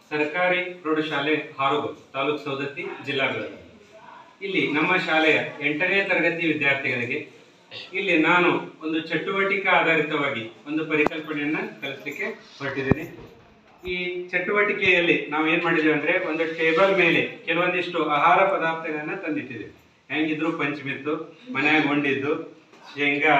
ಸರ್ಕಾರಿ ಪ್ರೌಢಶಾಲೆ ಹಾರೋಗಲ್ ತಾಲೂಕು ಸೌದತ್ತಿ ಜಿಲ್ಲಾ ಬೆಳಗಾವಿ ಇಲ್ಲಿ ನಮ್ಮ ಶಾಲೆಯ ಎಂಟನೇ ತರಗತಿ ವಿದ್ಯಾರ್ಥಿಗಳಿಗೆ ಇಲ್ಲಿ ನಾನು ಒಂದು ಚಟುವಟಿಕೆ ಆಧಾರಿತವಾಗಿ ಒಂದು ಪರಿಕಲ್ಪನೆಯನ್ನ ಕಲಿಸಲಿಕ್ಕೆ ಹೊರಟಿದ್ದೇನೆ ಈ ಚಟುವಟಿಕೆಯಲ್ಲಿ ನಾವು ಏನ್ ಮಾಡಿದ್ದೇವೆ ಅಂದ್ರೆ ಒಂದು ಟೇಬಲ್ ಮೇಲೆ ಕೆಲವೊಂದಿಷ್ಟು ಆಹಾರ ಪದಾರ್ಥಗಳನ್ನ ತಂದಿಟ್ಟಿದ್ದೇವೆ ಹೆಂಗಿದ್ರು ಪಂಚಮಿದ್ದು ಮನ್ಯಾಗ ಹೊಂಡಿದ್ದು ಶೇಂಗಾ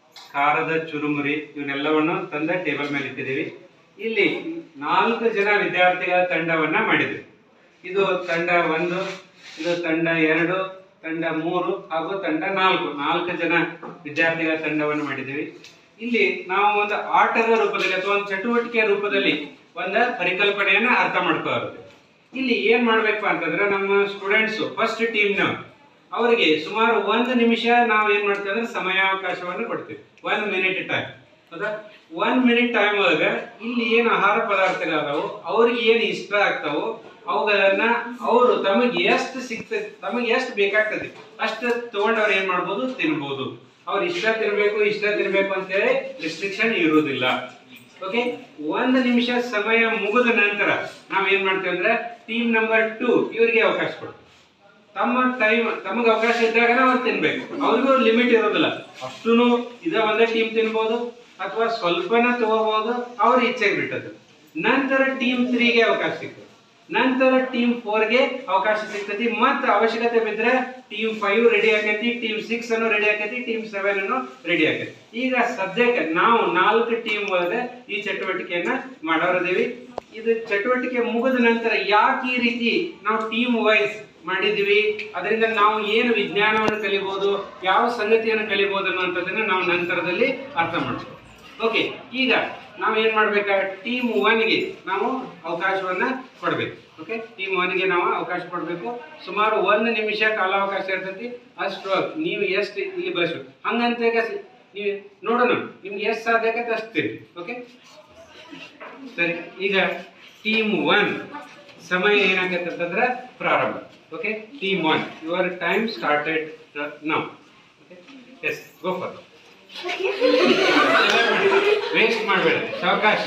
ಖಾರದ ಚುರುಮುರಿ ಇವನ್ನೆಲ್ಲವನ್ನು ತಂದ ಟೇಬಲ್ ಮೇಲೆ ಇಟ್ಟಿದ್ದೀವಿ ಇಲ್ಲಿ ನಾಲ್ಕು ಜನ ವಿದ್ಯಾರ್ಥಿಗಳ ತಂಡವನ್ನ ಮಾಡಿದ್ವಿ ಇದು ತಂಡ ಒಂದು ಇದು ತಂಡ ಎರಡು ತಂಡ ಮೂರು ಹಾಗೂ ತಂಡ ನಾಲ್ಕು ನಾಲ್ಕು ಜನ ವಿದ್ಯಾರ್ಥಿಗಳ ತಂಡವನ್ನು ಮಾಡಿದ್ದೀವಿ ಇಲ್ಲಿ ನಾವು ಒಂದು ಆಟದ ರೂಪದಲ್ಲಿ ಅಥವಾ ಒಂದು ಚಟುವಟಿಕೆಯ ರೂಪದಲ್ಲಿ ಒಂದು ಪರಿಕಲ್ಪನೆಯನ್ನ ಅರ್ಥ ಮಾಡ್ಕೊಳ್ಳೋದು ಇಲ್ಲಿ ಏನ್ ಮಾಡ್ಬೇಕು ಅಂತಂದ್ರೆ ನಮ್ಮ ಸ್ಟೂಡೆಂಟ್ಸ್ ಫಸ್ಟ್ ಟೀಮ್ನವ್ರು ಅವರಿಗೆ ಸುಮಾರು ಒಂದು ನಿಮಿಷ ನಾವು ಏನ್ ಮಾಡ್ತೀವಿ ಅಂದ್ರೆ ಸಮಯಾವಕಾಶವನ್ನು ಕೊಡ್ತೀವಿ ಒನ್ ಮಿನಿಟ್ ಟೈಮ್ ಹೌದಾ ಒನ್ ಮಿನಿಟ್ ಟೈಮ್ ಒಳಗ ಇಲ್ಲಿ ಏನು ಆಹಾರ ಪದಾರ್ಥಗಳದಾವು ಅವ್ರಿಗೆ ಏನು ಇಷ್ಟ ಆಗ್ತಾವೋ ಅವುಗಳನ್ನ ಅವರು ತಮಗೆ ಎಷ್ಟು ಸಿಗ್ತದೆ ತಮಗೆ ಎಷ್ಟು ಬೇಕಾಗ್ತದೆ ಅಷ್ಟು ತಗೊಂಡು ಅವ್ರು ಏನ್ ಮಾಡ್ಬೋದು ತಿನ್ಬೋದು ಅವ್ರು ಇಷ್ಟ ತಿನ್ಬೇಕು ಇಷ್ಟ ತಿನ್ಬೇಕು ಅಂತೇಳಿ ರಿಸ್ಟ್ರಿಕ್ಷನ್ ಇರುವುದಿಲ್ಲ ಓಕೆ ಒಂದು ನಿಮಿಷ ಸಮಯ ಮುಗಿದ ನಂತರ ನಾವ್ ಏನ್ ಮಾಡ್ತೀವಿ ಅಂದ್ರೆ ಟೀಮ್ ನಂಬರ್ ಟೂ ಇವರಿಗೆ ಅವಕಾಶ ಕೊಡ್ತೀವಿ ತಮ್ಮ ಟೈಮ್ ತಮಗೆ ಅವಕಾಶ ಇದ್ದಾಗ ಅವ್ರು ತಿನ್ಬೇಕು ಅವ್ರಿಗೂ ಲಿಮಿಟ್ ಇರೋದಿಲ್ಲ ಅಷ್ಟೂ ಇದ ಒಂದೇ ಟೀಮ್ ತಿನ್ಬೋದು ಅಥವಾ ಸ್ವಲ್ಪನ ತಗೋಬಹುದು ಅವ್ರ ಇಚ್ಛೆಗೆ ಬಿಟ್ಟದ್ದು ನಂತರ ಟೀಮ್ ತ್ರೀಗೆ ಅವಕಾಶ ಸಿಗ್ತದೆ ನಂತರ ಟೀಮ್ ಫೋರ್ಗೆ ಅವಕಾಶ ಸಿಗ್ತತಿ ಮತ್ತೆ ಅವಶ್ಯಕತೆ ಬಿದ್ರೆ ಟೀಮ್ ಫೈವ್ ರೆಡಿ ಆಕೈತಿ ಟೀಮ್ ಸಿಕ್ಸ್ ಅನ್ನು ರೆಡಿ ಆಕೈತಿ ಟೀಮ್ ಸೆವೆನ್ ಅನ್ನು ರೆಡಿ ಆಕೈತಿ ಈಗ ಸದ್ಯಕ್ಕೆ ನಾವು ನಾಲ್ಕು ಟೀಮ್ ಒಳಗೆ ಈ ಚಟುವಟಿಕೆಯನ್ನ ಮಾಡೋರದೇವಿ ಇದು ಚಟುವಟಿಕೆ ಮುಗಿದ ನಂತರ ಯಾಕೆ ಈ ರೀತಿ ನಾವು ಟೀಮ್ ವೈಸ್ ಮಾಡಿದೀವಿ ಅದರಿಂದ ನಾವು ಏನು ವಿಜ್ಞಾನವನ್ನು ಕಲಿಬಹುದು ಯಾವ ಸಂಗತಿಯನ್ನು ಕಲಿಬಹುದು ಅನ್ನುವಂಥದ್ದನ್ನ ನಾವು ನಂತರದಲ್ಲಿ ಅರ್ಥ ಮಾಡ್ತೀವಿ ಓಕೆ ಈಗ ನಾವು ಏನ್ ಮಾಡ್ಬೇಕಾ ಟೀಮ್ ಒನ್ಗೆ ನಾವು ಅವಕಾಶವನ್ನ ಕೊಡ್ಬೇಕು ಓಕೆ ಟೀಮ್ ಒನ್ಗೆ ನಾವು ಅವಕಾಶ ಕೊಡ್ಬೇಕು ಸುಮಾರು ಒಂದು ನಿಮಿಷ ಕಾಲಾವಕಾಶ ಇರ್ತೈತಿ ಅಷ್ಟು ನೀವು ಎಷ್ಟು ಇಲ್ಲಿ ಬಳಸ್ಬೇಕು ಹಂಗಂತ ಈಗ ಸ- ನೀವು ನೋಡೋಣ ನಿಮ್ಗೆ ಎಷ್ಟು ಸಾಧ್ಯ ಆಗತ್ತೆ ಅಷ್ಟು ತಿನ್ನಿ ಓಕೆ ಸರಿ ಈಗ ಟೀಮ್ ಒನ್ ಸಮಯ ಏನಾಗತ್ತೆ ಅಂತಂದ್ರೆ ಪ್ರಾರಂಭ okay team one your time started now okay yes go for waste ಮಾಡಬೇಡ ಸಾವಕಾಶ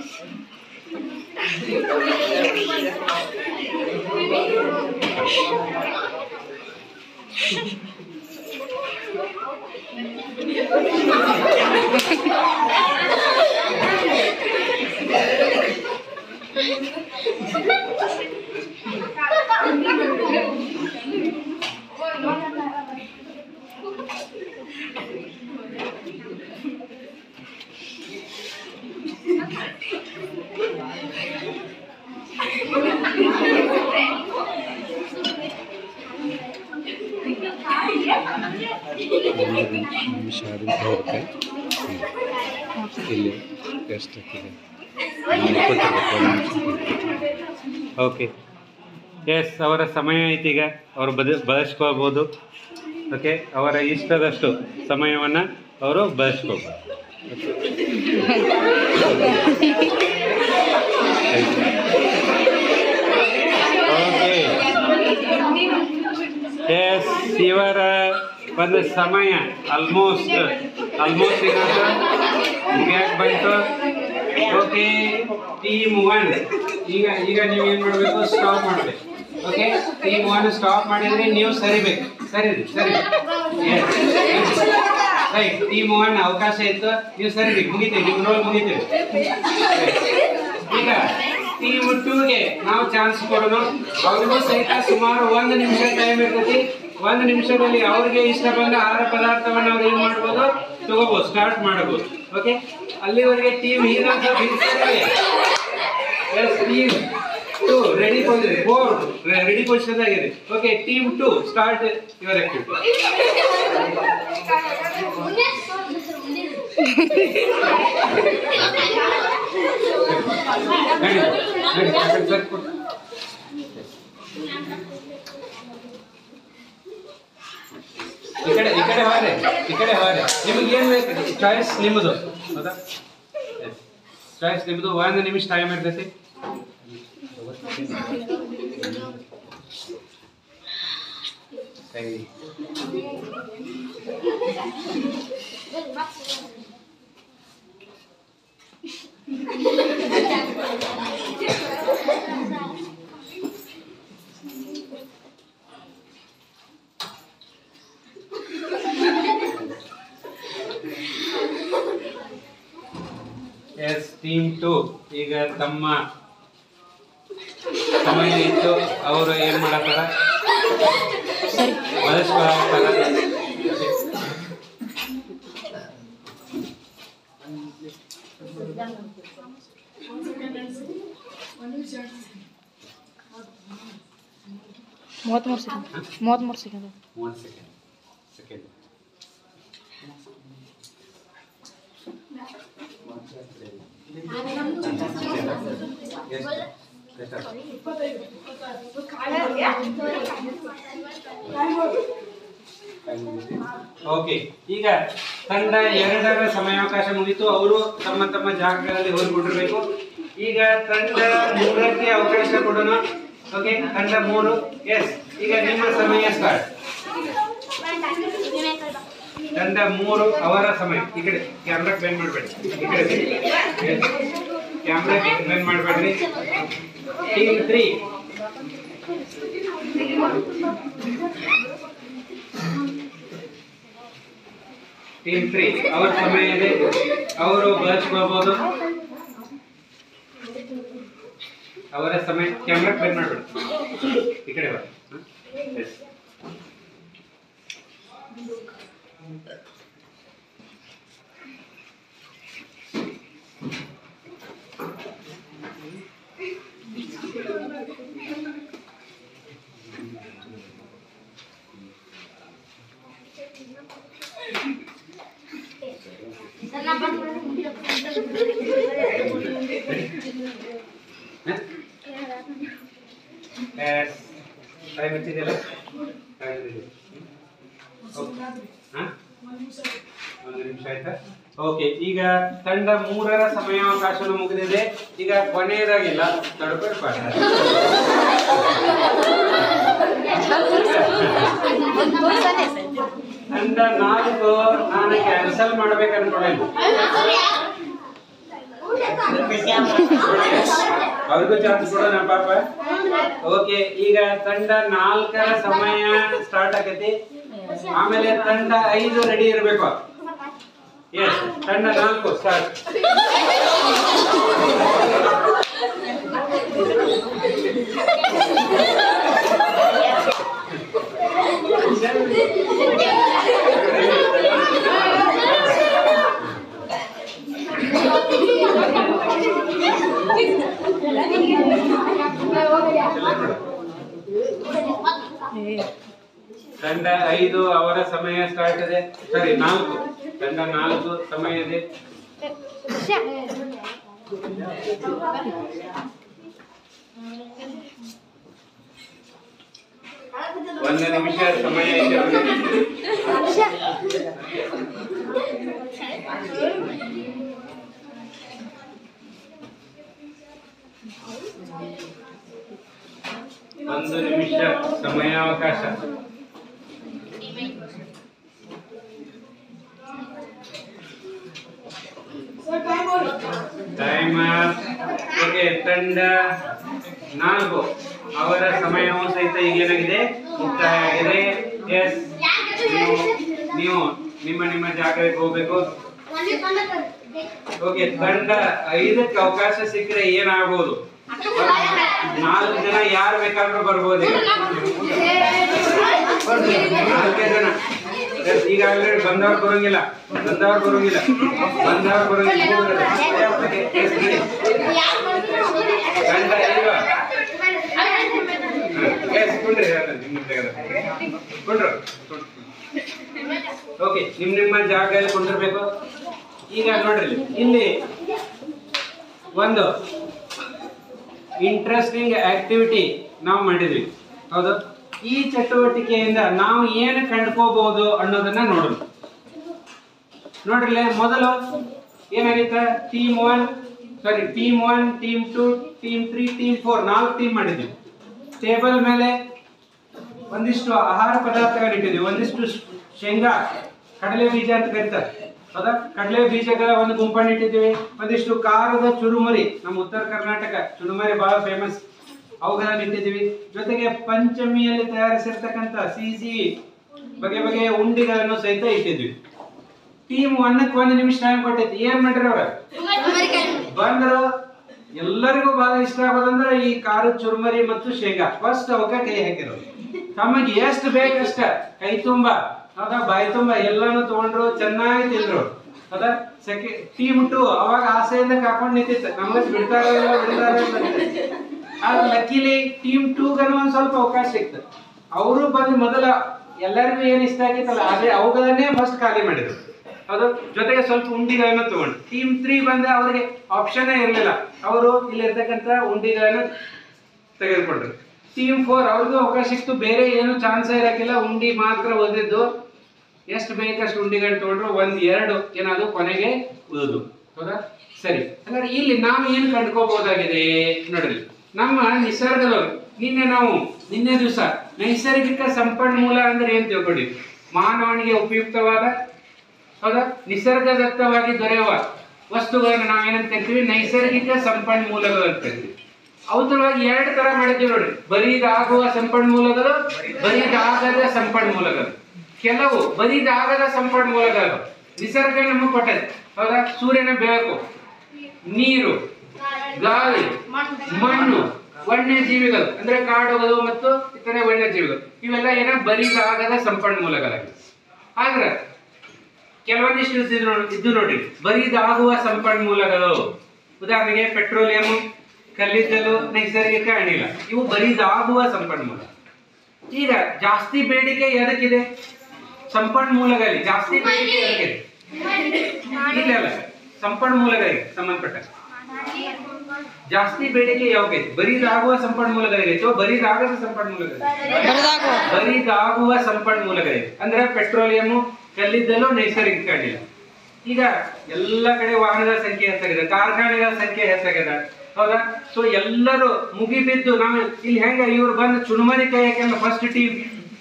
ಒಂದು ನಿಮಿಷ ಆದ್ರೆ ಹೋಗುತ್ತೆ ಇಲ್ಲಿ ಎಷ್ಟಾಗ್ತಿದೆ ಓಕೆ ಎಸ್ ಅವರ ಸಮಯ ಐತಿ ಈಗ ಅವರು ಬದ ಬಳಸ್ಕೋಬೋದು ಓಕೆ ಅವರ ಇಷ್ಟದಷ್ಟು ಸಮಯವನ್ನು ಅವರು ಬಳಸ್ಕೋಬೋದು ಓಕೆ ಎಸ್ ಇವರ ಒಂದು ಸಮಯ ಆಲ್ಮೋಸ್ಟ್ ಆಲ್ಮೋಸ್ಟ್ ಇರೋದು ಮುಗಿಯಕ್ಕೆ ಬಂತು ಓಕೆ ಟೀಮ್ ಒನ್ ಈಗ ಈಗ ನೀವು ಏನು ಮಾಡಬೇಕು ಸ್ಟಾಪ್ ಮಾಡಬೇಕು ಓಕೆ ಟೀಮ್ ಒನ್ ಸ್ಟಾಪ್ ಮಾಡಿದ್ರೆ ನೀವು ಸರಿಬೇಕು ಸರಿ ಸರಿ ರೈಟ್ ಟೀಮ್ ಒನ್ ಅವಕಾಶ ಇತ್ತು ನೀವು ಸರಿಬೇಕು ಮುಗಿತೀವಿ ನಿಮ್ಮ ರೋಲ್ ಮುಗಿತೀವಿ ಈಗ ಟೀಮ್ ಟೂಗೆ ನಾವು ಚಾನ್ಸ್ ಕೊಡೋಣ ಅವ್ರಿಗೂ ಸಹಿತ ಸುಮಾರು ಒಂದು ನಿಮಿಷ ಟೈಮ್ ಇರ್ತೈತಿ ಒಂದು ನಿಮಿಷದಲ್ಲಿ ಅವ್ರಿಗೆ ಇಷ್ಟ ಬಂದ ಆಹಾರ ಪದಾರ್ಥವನ್ನು ಅವ್ರು ಏನ್ ಮಾಡ್ಬೋದು ತಗೋಬಹುದು ಸ್ಟಾರ್ಟ್ ಮಾಡಬಹುದು ಓಕೆ ಅಲ್ಲಿವರೆಗೆ team heroes yes team two ready position four ready position ಆಗಿದೆ okay team two start your activity ನಡಿ ನಡಿ ಆ ಕಡೆ ಸರಿ ಕೊಡು. ಈ ಕಡೆ ಈ ಕಡೆ ಹಾರೆ ಈ ಕಡೆ ಹಾರೆ ನಿಮಗೆ ಏನು ಬೇಕು ಚಾಯ್ಸ್ ನಿಮ್ಮದು ಹೌದಾ ಚಾಯ್ಸ್ ನಿಮ್ಮದು ಒಂದು ನಿಮಿಷ ಟೈಮ್ ಇರ್ತೈತಿ ಸರಿ ಟೀಮ್ ಟು ಈಗ ತಮ್ಮ ಸಮಯ ಇತ್ತು ಅವರು ಏನ್ ಮಾಡತ್ತಾರ ಬಳಸ್ಕೊಳತ್ತಾರ ಮೂವತ್ತ್ಮೂರು ಸೆಕೆಂಡ್ ಮೂವತ್ತ್ಮೂರು ಸೆಕೆಂಡ್ ಮೂವತ್ತು ಸೆಕೆಂಡ್ ಸೆಕೆಂಡ್ ಓಕೆ ಈಗ ತಂಡ ಎರಡರ ಸಮಯಾವಕಾಶ ಮುಗಿತು ಅವರು ತಮ್ಮ ತಮ್ಮ ಜಾಗಗಳಲ್ಲಿ ಹೋಗಿಬಿಟ್ಟಿರ್ಬೇಕು ಈಗ ತಂಡ ಮೂರಕ್ಕೆ ಅವಕಾಶ ಕೊಡೋಣ ಓಕೆ ತಂಡ ಮೂರು ಎಸ್ ಈಗ ನಿಮ್ಮ ಸಮಯ ಸ್ಟಾರ್ಟ್ ತಂಡ ಮೂರು ಅವರ ಸಮಯ ಈ ಕಡೆ ಕ್ಯಾಮ್ರಾ ಬೆಂಡ್ ಮಾಡಬೇಡಿ ಈ ಕಡೆ ಕ್ಯಾಮ್ರಾ ಬೆಂಡ್ ಮಾಡಬೇಡ್ರಿ ಟೀಮ್ ತ್ರೀ ಟೀಮ್ ತ್ರೀ ಅವ್ರ ಸಮಯ ಇದೆ ಅವರು ಬಳಸ್ಕೋಬಹುದು ಅವರ ಸಮಯ ಕ್ಯಾಮ್ರಾ ಬೆಂಡ್ ಮಾಡಬೇಡಿ ಈ ಕಡೆ ಬಾ ಹ? Yes. ಹ? Yes. ಟೈಮ್ ಎಷ್ಟಿದೆಯಲ್ಲ ಟೈಮ್ ಇದೆ ಹ? ಒಂದು ನಿಮಿಷ ಆಯ್ತಾ ಓಕೆ ಈಗ ತಂಡ ಮೂರರ ಸಮಯಾವಕಾಶವನ್ನು ಮುಗಿದಿದೆ ಈಗ ಕೊನೆಯದಾಗಿಲ್ಲ ತಡಬೇಡ ತಂಡ ನಾಲ್ಕು ನಾನು ಕ್ಯಾನ್ಸಲ್ ಮಾಡ್ಬೇಕು ಅನ್ಕೊಂಡಿದ್ದೆ ಅವ್ರಿಗೂ ಚಾನ್ಸ್ ಕೊಡೋಣ ಪಾಪ ಓಕೆ ಈಗ ತಂಡ ನಾಲ್ಕರ ಸಮಯ ಸ್ಟಾರ್ಟ್ ಆಗೈತಿ ಆಮೇಲೆ ತಂಡ ಐದು ರೆಡಿ ಇರಬೇಕು ಎಸ್ ತಂಡ ನಾಲ್ಕು ಸ್ಟಾರ್ಟ್ ತಂಡ ಐದು ಅವರ ಸಮಯ ಸ್ಟಾರ್ಟ್ ಇದೆ ಸರಿ ನಾಲ್ಕು ತಂಡ ನಾಲ್ಕು ಸಮಯ ಇದೆ ಒಂದು ನಿಮಿಷ ಸಮಯ ಇದೆ ಒಂದು ನಿಮಿಷ ಸಮಯಾವಕಾಶ ಟೈಮ್ ಓಕೆ ತಂಡ ನಾಲ್ಕು ಅವರ ಸಮಯವು ಸಹಿತ ಈಗ ಏನಾಗಿದೆ ಮುಕ್ತಾಯ ಆಗಿದೆ ಎಸ್ ನೀವು ನಿಮ್ಮ ನಿಮ್ಮ ಜಾಗಕ್ಕೆ ಹೋಗ್ಬೇಕು ಓಕೆ ತಂಡ ಐದಕ್ಕೆ ಅವಕಾಶ ಸಿಕ್ಕರೆ ಏನಾಗ್ಬೋದು ನಾಲ್ಕು ಜನ ಯಾರು ಬೇಕಾದ್ರೂ ಬರ್ಬೋದು ಈಗ. ನಾಲ್ಕೇ ಜನ ಎಸ್, ಈಗಾಗಲೇ ಬಂದವ್ರು ಬರೋಂಗಿಲ್ಲ ಬಂದವ್ರು ಬರೋಂಗಿಲ್ಲ ಬಂದವ್ರು ಬರೋಂಗಿಲ್ಲ ಓಕೆ, ಎಸ್, ಬಿಡಿ. ತಂಡ ಐದು ಎಸ್ ಕುಂಡ್ರಿ ಅಲ್ಲ, ನಿಮ್ಮ ಜಾಗದಲ್ಲಿ. ಕುಂಡ್ರು ಓಕೆ ನಿಮ್ ನಿಮ್ಮ ಜಾಗದಲ್ಲಿ ಕುಂಡಿರ್ಬೇಕು ಈಗ ನೋಡ್ರಿ ಇಲ್ಲಿ. ಇಲ್ಲಿ ಒಂದು ಇಂಟ್ರೆಸ್ಟಿಂಗ್ ಆಕ್ಟಿವಿಟಿ ನಾವು ಮಾಡಿದ್ವಿ ಹೌದು ಈ ಚಟುವಟಿಕೆಯಿಂದ ನಾವು ಏನು ಕಂಡ್ಕೋಬಹುದು ಅನ್ನೋದನ್ನ ನೋಡೋಣ ನೋಡ್ರಿ ಮೊದಲು ಏನಾಗೈತ ಟೀಮ್ ಒನ್ ಸಾರಿ team one team two team three team four ನಾಲ್ಕು ಟೀಮ್ ಮಾಡಿದ್ವಿ ಟೇಬಲ್ ಮೇಲೆ ಒಂದಿಷ್ಟು ಆಹಾರ ಪದಾರ್ಥಗಳನ್ನ ಇಟ್ಟಿದ್ವಿ ಒಂದಿಷ್ಟು ಶೇಂಗಾ ಕಡಲೆ ಬೀಜ ಅಂತ ಕರೀತಾರೆ ಹೌದಾ ಕಡಲೆ ಬೀಜಗಳ ಒಂದು ಗುಂಪನ್ನು ಇಟ್ಟಿದ್ದೀವಿ ಒಂದಿಷ್ಟು ಖಾರದ ಚುರುಮುರಿ ನಮ್ಮ ಉತ್ತರ ಕರ್ನಾಟಕ ಚುರುಮುರಿ ಬಹಳ ಫೇಮಸ್ ಅವುಗಳನ್ನ ಇಟ್ಟಿದ್ದೀವಿ ಜೊತೆಗೆ ಪಂಚಮಿಯಲ್ಲಿ ತಯಾರಿಸಿರ್ತಕ್ಕಂಥ ಸಿಹಿ ಸಿಹಿ ಬಗೆ ಬಗೆಯ ಉಂಡಿಗಳನ್ನು ಸಹಿತ ಇಟ್ಟಿದ್ವಿ ಟೀಮ್ ಒನ್ನಕ್ಕೆ ಒಂದು ನಿಮಿಷ ಟೈಮ್ ಕೊಟ್ಟೈತಿ ಏನ್ ಮಾಡ್ರಿ ಅವ್ರ ಬಂದ್ರು ಎಲ್ಲರಿಗೂ ಬಹಳ ಇಷ್ಟ ಆಗೋದಂದ್ರೆ ಈ ಖಾರದ ಚುರುಮರಿ ಮತ್ತು ಶೇಂಗಾ ಫಸ್ಟ್ ಅವಕ್ಕ ಕೈ ಹಾಕಿರೋದು ತಮಗೆ ಎಷ್ಟು ಬೇಕಷ್ಟ ಕೈ ತುಂಬ ಹೌದಾ ಬಾಯಿ ತುಂಬ ಎಲ್ಲಾನು ತಗೊಂಡ್ರು ಚೆನ್ನಾಗಿ ತಿಂದ್ರು ಹೌದಾ ಸೆಕೆ ಟೀಮ್ ಟು ಅವಾಗ ಆಸೆಯಿಂದ ಕಾಕೊಂಡು ನಿಂತಿತ್ತು ನಮಗೆ ಬಿಡ್ತಾರ ಇಲ್ಲ ಬಿಡ್ತಾರ ಇಲ್ಲ ಅಂತ. ಆದ್ರೆ ಲಕ್ಕಿಲಿ ಟೀಮ್ ಟೂಗನು ಒಂದ್ ಸ್ವಲ್ಪ ಅವಕಾಶ ಸಿಕ್ತು ಅವರು ಬಂದು ಮೊದಲ ಎಲ್ಲರಿಗೂ ಏನ್ ಇಷ್ಟ ಆಗಿತ್ತಲ್ಲ ಅದೇ ಅವುಗಳನ್ನೇ ಫಸ್ಟ್ ಖಾಲಿ ಮಾಡಿದ್ರು ಅದು ಜೊತೆಗೆ ಸ್ವಲ್ಪ ಉಂಡಿಗಳನ್ನು ತಗೊಂಡು ಟೀಮ್ ತ್ರೀ ಬಂದ ಅವರಿಗೆ ಆಪ್ಷನ್ ಇರಲಿಲ್ಲ ಅವರು ಇಲ್ಲಿರ್ತಕ್ಕಂಥ ಉಂಡಿಗಳನ್ನು ತೆಗೆದುಕೊಂಡ್ರು ಟೀಮ್ ಫೋರ್ ಅವ್ರಿಗೂ ಅವಕಾಶ ಸಿಕ್ತು ಬೇರೆ ಏನು ಚಾನ್ಸ್ ಇರಕ್ಕಿಲ್ಲ ಉಂಡಿ ಮಾತ್ರ ಓದಿದ್ದು ಎಷ್ಟು ಬೇಕಷ್ಟು ಉಂಡಿಗಳು ತಗೊಂಡ್ರು ಒಂದ್ ಎರಡು ಏನಾದ್ರು ಕೊನೆಗೆ ಉಳಿದು ಹೌದಾ ಸರಿ ಹಾಗಾದ್ರೆ ಇಲ್ಲಿ ನಾವು ಏನ್ ಕಂಡ್ಕೋಬಹುದಾಗಿದೆ ನೋಡ್ರಿ ನಮ್ಮ ನಿಸರ್ಗದವರು ನಿನ್ನೆ ನಾವು ನಿನ್ನೆ ದಿವಸ ನೈಸರ್ಗಿಕ ಸಂಪನ್ಮೂಲ ಅಂದ್ರೆ ಏನ್ ತಿಳ್ಕೊಂಡಿದ್ವಿ ಮಾನವನಿಗೆ ಉಪಯುಕ್ತವಾದ ಹೌದಾ ನಿಸರ್ಗದತ್ತವಾಗಿ ದೊರೆಯುವ ವಸ್ತುಗಳನ್ನು ನಾವೇನಂತ ಕರಿತೀವಿ ನೈಸರ್ಗಿಕ ಸಂಪನ್ಮೂಲಗಳು ಅಂತ ಕರಿತೀವಿ ಅವತರವಾಗಿ ಎರಡು ತರ ಮಾಡಿದ್ದೀವಿ ನೋಡ್ರಿ ಬರೀದಾಗುವ ಸಂಪನ್ಮೂಲಗಳು ಬರೀದಾಗದ ಸಂಪನ್ಮೂಲಗಳು ಕೆಲವು ಬರೀದಾಗದ ಸಂಪನ್ಮೂಲಗಳು ನಿಸರ್ಗ ನಮಗೆ ಕೊಟ್ಟದೆ ಹೌದಾ ಸೂರ್ಯನ ಬೆಳಕು ನೀರು ಗಾಳಿ ಮಣ್ಣು ವನ್ಯಜೀವಿಗಳು ಅಂದ್ರೆ ಕಾಡುಗಳು ಮತ್ತು ಇತರೆ ವನ್ಯಜೀವಿಗಳು ಇವೆಲ್ಲ ಏನ ಬರಿದಾಗದ ಸಂಪನ್ಮೂಲಗಳಾಗಿವೆ ಆದ್ರೆ ಕೆಲವೊಂದಿಷ್ಟು ಇದ್ದು ನೋಡಿ ಇದ್ದು ನೋಡಿ ಬರಿದಾಗುವ ಸಂಪನ್ಮೂಲಗಳು ಉದಾಹರಣೆಗೆ ಪೆಟ್ರೋಲಿಯಂ ಕಲ್ಲಿದ್ದಲು ನೈಸರ್ಗಿಕ ಅನಿಲ ಇವು ಬರಿದಾಗುವ ಸಂಪನ್ಮೂಲ ಈಗ ಜಾಸ್ತಿ ಬೇಡಿಕೆ ಎದಕ್ಕಿದೆ ಸಂಪನ್ಮೂಲಗಳಲ್ಲಿ ಜಾಸ್ತಿ ಬೇಡಿಕೆ ಎದಕ್ಕಿದೆ ಇಲ್ಲ ಅಲ್ಲ ಸಂಪನ್ಮೂಲಗಳಿಗೆ ಸಂಬಂಧಪಟ್ಟ ಜಾಸ್ತಿ ಬೇಡಿಕೆ ಯಾವಾಗೈತಿ ಬರಿದಾಗುವ ಸಂಪನ್ಮೂಲಗಳಿಗೆ ಅಥವಾ ಬರಿದಾಗದ ಸಂಪನ್ಮೂಲಗಳಿಗೆ ಬರದಾಗುವ ಬರಿದಾಗುವ ಸಂಪನ್ಮೂಲಗಳಿವೆ ಅಂದ್ರೆ ಪೆಟ್ರೋಲಿಯಂ ಕಲ್ಲಿದ್ದಲು ನೈಸರ್ಗಿಕ ಅನಿಲ ಈಗ ಎಲ್ಲ ಕಡೆ ವಾಹನಗಳ ಸಂಖ್ಯೆ ಹೆಚ್ಚಾಗಿದೆ ಕಾರ್ಖಾನೆಗಳ ಸಂಖ್ಯೆ ಹೆಚ್ಚಾಗಿದೆ ಹೌದಾ ಸೊ ಎಲ್ಲರೂ ಮುಗಿಬಿದ್ದು ನಾವು ಇಲ್ಲಿ ಹೆಂಗ ಇವ್ರು ಬಂದು ಚುನುಮರಿ ಕೈ ಹಾಕಿಲ್ಲ ಫಸ್ಟ್ ಟೀಮ್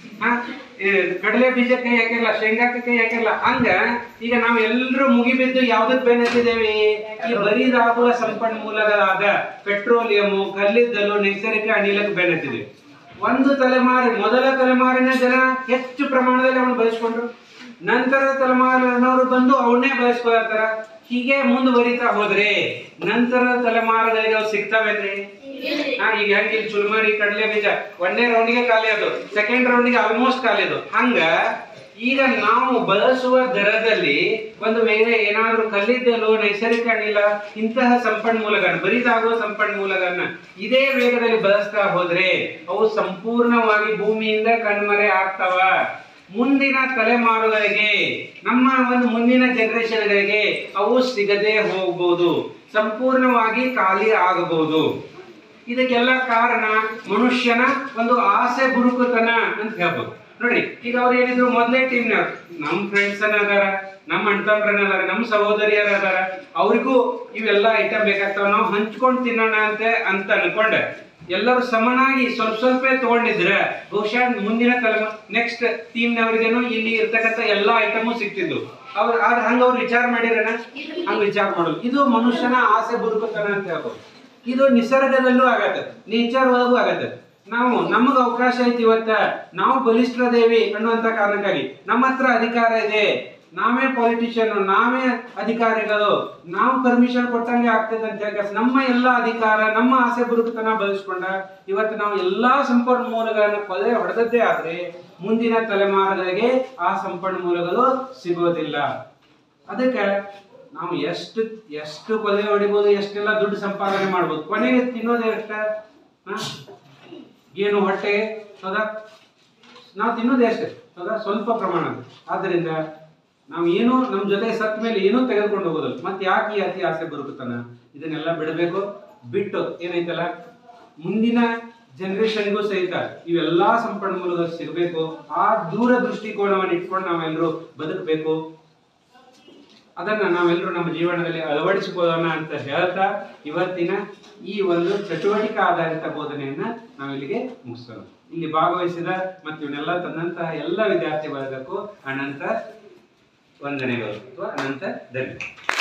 ಕಡಲೆ ಬೀಜ ಕೈ ಹಾಕಿಲ್ಲ ಶೇಂಗಾಕ್ಕೆ ಕೈ ಹಾಕಿಲ್ಲ ಹಂಗ ಈಗ ನಾವು ಎಲ್ಲರೂ ಮುಗಿಬಿದ್ದು ಯಾವ್ದಕ್ ಬೆನ್ನತ್ತಿದ್ದೇವೆ ಈ ಬರಿದಾಗುವ ಸಂಪನ್ಮೂಲಗಳಾದ ಪೆಟ್ರೋಲಿಯಂ ಕಲ್ಲಿದ್ದಲು ನೈಸರ್ಗಿಕ ಅನಿಲಕ್ಕೆ ಬೆನ್ನತ್ತಿದ್ದೇವೆ ಒಂದು ತಲೆಮಾರಿ ಮೊದಲ ತಲೆಮಾರಿನ ಜನ ಹೆಚ್ಚು ಪ್ರಮಾಣದಲ್ಲಿ ಅವನು ಬಳಸ್ಕೊಂಡ್ರು ನಂತರ ತಲೆಮಾರಿನವರು ಬಂದು ಅವನ್ನೇ ಬಳಸ್ಕೊಳ್ತಾರ ಹೀಗೆ ಮುಂದುವರಿತಾ ಹೋದ್ರೆ ನಂತರ ತಲೆಮಾರುಗಳಿಗೆ ಅವು ಸಿಗ್ತಾವೇನ್ರಿ ಹಾ ಈಗ ಹೆಂಗ್ ಇಲ್ಲಿ ಚುರುಮರಿ ಕಡಲೆ ಬೀಜ ಒಂದನೇ ರೌಂಡಿಗೆ ಖಾಲಿ ಅದು ಸೆಕೆಂಡ್ ರೌಂಡಿಗೆ ಆಲ್ಮೋಸ್ಟ್ ಖಾಲಿ ಅದು ಹಂಗ ಈಗ ನಾವು ಬಳಸುವ ದರದಲ್ಲಿ ಒಂದು ವೇಳೆ ಏನಾದ್ರೂ ಕಲ್ಲಿದ್ದಲು ನೈಸರ್ಗಿಕ ಅನಿಲ ಇಂತಹ ಸಂಪನ್ಮೂಲಗಳನ್ನ ಬರಿದಾಗುವ ಸಂಪನ್ಮೂಲಗಳನ್ನ ಇದೇ ವೇಗದಲ್ಲಿ ಬಳಸ್ತಾ ಹೋದ್ರೆ ಅವು ಸಂಪೂರ್ಣವಾಗಿ ಭೂಮಿಯಿಂದ ಕಣ್ಮರೆ ಆಗ್ತಾವ ಮುಂದಿನ ತಲೆಮಾರುಗಳಿಗೆ ನಮ್ಮ ಒಂದು ಮುಂದಿನ ಜನರೇಷನ್ಗಳಿಗೆ ಅವು ಸಿಗದೆ ಹೋಗ್ಬೋದು ಸಂಪೂರ್ಣವಾಗಿ ಖಾಲಿ ಆಗಬಹುದು ಇದಕ್ಕೆಲ್ಲ ಕಾರಣ ಮನುಷ್ಯನ ಒಂದು ಆಸೆ ಬುರುಕುತನ ಅಂತ ಹೇಳ್ಬೋದು ನೋಡ್ರಿ ಈಗ ಅವ್ರು ಏನಿದ್ರು ಮೊದಲೇ ಟೀಮ್ನವ್ರು ನಮ್ ಫ್ರೆಂಡ್ಸ್ ಅದಾರ ನಮ್ಮ ಅಣ್ತಂಬ್ರನ್ನ ಅದಾರ ನಮ್ಮ ಸಹೋದರಿಯರ ಅದಾರ ಅವ್ರಿಗೂ ಇವೆಲ್ಲ ಐಟಮ್ ಬೇಕಾಗ್ತಾವ ನಾವು ಹಂಚ್ಕೊಂಡು ತಿನ್ನೋಣ ಅಂತ ಅಂತ ಅನ್ಕೊಂಡೆ ಎಲ್ಲರೂ ಸಮನಾಗಿ ಸ್ವಲ್ಪ ಸ್ವಲ್ಪ ತಗೊಂಡಿದ್ರೆ ಬಹುಶಃ ಮುಂದಿನ ತಲೆಮಾರು ನೆಕ್ಸ್ಟ್ ಟೀಮ್ನವ್ರಿಗೇನು ಇಲ್ಲಿ ಇರ್ತಕ್ಕಂಥ ಎಲ್ಲಾ ಐಟಮು ಸಿಕ್ತಿದ್ವು ಅವ್ರು ಆದ್ರೆ ಹಂಗ ಅವ್ರು ವಿಚಾರ ಮಾಡಿರಣ ಹಂಗ ವಿಚಾರ ಮಾಡೋದು ಇದು ಮನುಷ್ಯನ ಆಸೆ ಬದುಕುತ್ತಾನ ಅಂತ ಹೇಳ್ಬೋದು ಇದು ನಿಸರ್ಗದಲ್ಲೂ ಆಗತ್ತೆ ನೇಚರ್ ಒಳಗೂ ಆಗತ್ತೆ ನಾವು ನಮಗ ಅವಕಾಶ ಐತಿ ಇವತ್ತ ನಾವು ಬಲಿಷ್ಠರದೇವಿ ಅನ್ನುವಂತ ಕಾರಣಕ್ಕಾಗಿ ನಮ್ಮ ಹತ್ರ ಅಧಿಕಾರ ಇದೆ ನಾವೇ ಪೊಲಿಟಿಷಿಯನ್ ನಾವೇ ಅಧಿಕಾರಿಗಳು ನಾವು ಪರ್ಮಿಷನ್ ಕೊಟ್ಟಂಗೆ ಆಗ್ತದೆ ಅಂತ ಹೇಳಿ ನಮ್ಮ ಎಲ್ಲ ಅಧಿಕಾರ ನಮ್ಮ ಆಸೆ ಬುರುಕುತನ ಬಳಸ್ಕೊಂಡ ಇವತ್ತು ನಾವು ಎಲ್ಲಾ ಸಂಪನ್ಮೂಲಗಳನ್ನ ಕೊಲೆ ಹೊಡೆದದ್ದೇ ಆದ್ರೆ ಮುಂದಿನ ತಲೆಮಾರುಗಳಿಗೆ ಆ ಸಂಪನ್ಮೂಲಗಳು ಸಿಗೋದಿಲ್ಲ ಅದಕ್ಕೆ ನಾವು ಎಷ್ಟು ಎಷ್ಟು ಕೊಲೆ ಹೊಡಿಬೋದು ಎಷ್ಟೆಲ್ಲ ದುಡ್ಡು ಸಂಪಾದನೆ ಮಾಡ್ಬೋದು ಕೊನೆಗೆ ತಿನ್ನೋದೇ ಅಷ್ಟ ಹ? ಏನು ಹೊಟ್ಟೆಗೆ ಹೌದಾ ನಾವು ತಿನ್ನೋದೇ ಅಷ್ಟೇ ಹೌದಾ ಸ್ವಲ್ಪ ಪ್ರಮಾಣ ಆದ್ದರಿಂದ ನಾವು ಏನು ನಮ್ಮ ಜೊತೆ ಸತ್ ಮೇಲೆ ಏನೂ ತೆಗೆದುಕೊಂಡು ಹೋಗೋದಿಲ್ಲ ಮತ್ತೆ ಯಾಕೆ ಈ ಅತಿ ಆಸೆ ಬರುತ್ತಾನ ಇದನ್ನೆಲ್ಲ ಬಿಡಬೇಕು ಬಿಟ್ಟು ಏನೈತಲ್ಲ ಮುಂದಿನ ಜನರೇಷನ್ಗೂ ಸಹಿತ ಇವೆಲ್ಲಾ ಸಂಪನ್ಮೂಲಗಳು ಸಿಗಬೇಕು ಆ ದೂರ ದೃಷ್ಟಿಕೋನವನ್ನು ಇಟ್ಕೊಂಡು ನಾವೆಲ್ಲರೂ ಬದುಕಬೇಕು ಅದನ್ನ ನಾವೆಲ್ಲರೂ ನಮ್ಮ ಜೀವನದಲ್ಲಿ ಅಳವಡಿಸಿಕೊಳ್ಳೋಣ ಅಂತ ಹೇಳ್ತಾ ಇವತ್ತಿನ ಈ ಒಂದು ಚಟುವಟಿಕೆ ಆಧಾರಿತ ಬೋಧನೆಯನ್ನ ನಾವಿಲ್ಲಿಗೆ ಮುಗಿಸೋಣ ಇಲ್ಲಿ ಭಾಗವಹಿಸಿದ ಮತ್ತು ಇವನ್ನೆಲ್ಲ ತಂದಂತಹ ಎಲ್ಲ ವಿದ್ಯಾರ್ಥಿ ವರ್ಗಕ್ಕೂ ಅನಂತ ವಂದನೆಗಳು ಅಥವಾ ಅನಂತ ಧನ್ಯವಾದ